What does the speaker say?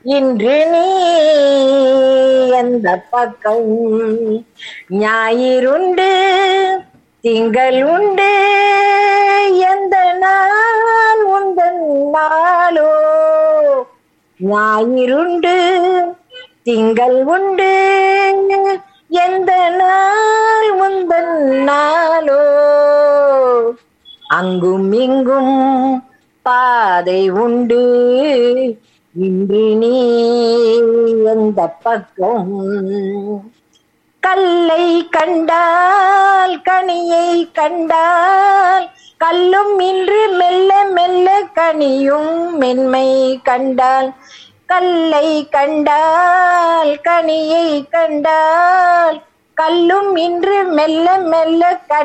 இன்று நீ எந்த பக்கம் ஞாயிறுண்டு திங்கள் உண்டு எந்த நாள் உந்தன் நாளோ ஞாயிறுண்டு திங்கள் உண்டு எந்த நாள் உந்தன் நாளோ அங்கும் இங்கும் பாதை உண்டு இன்று நீ எந்த பக்கம் கல்லை கண்டால் கனியை கண்டால் கல்லும் இன்று மெல்ல மெல்ல கனியும் மென்மை கண்டால் கல்லை கண்டால் கனியை கண்டால் கல்லும் இன்று மெல்ல மெல்ல கனி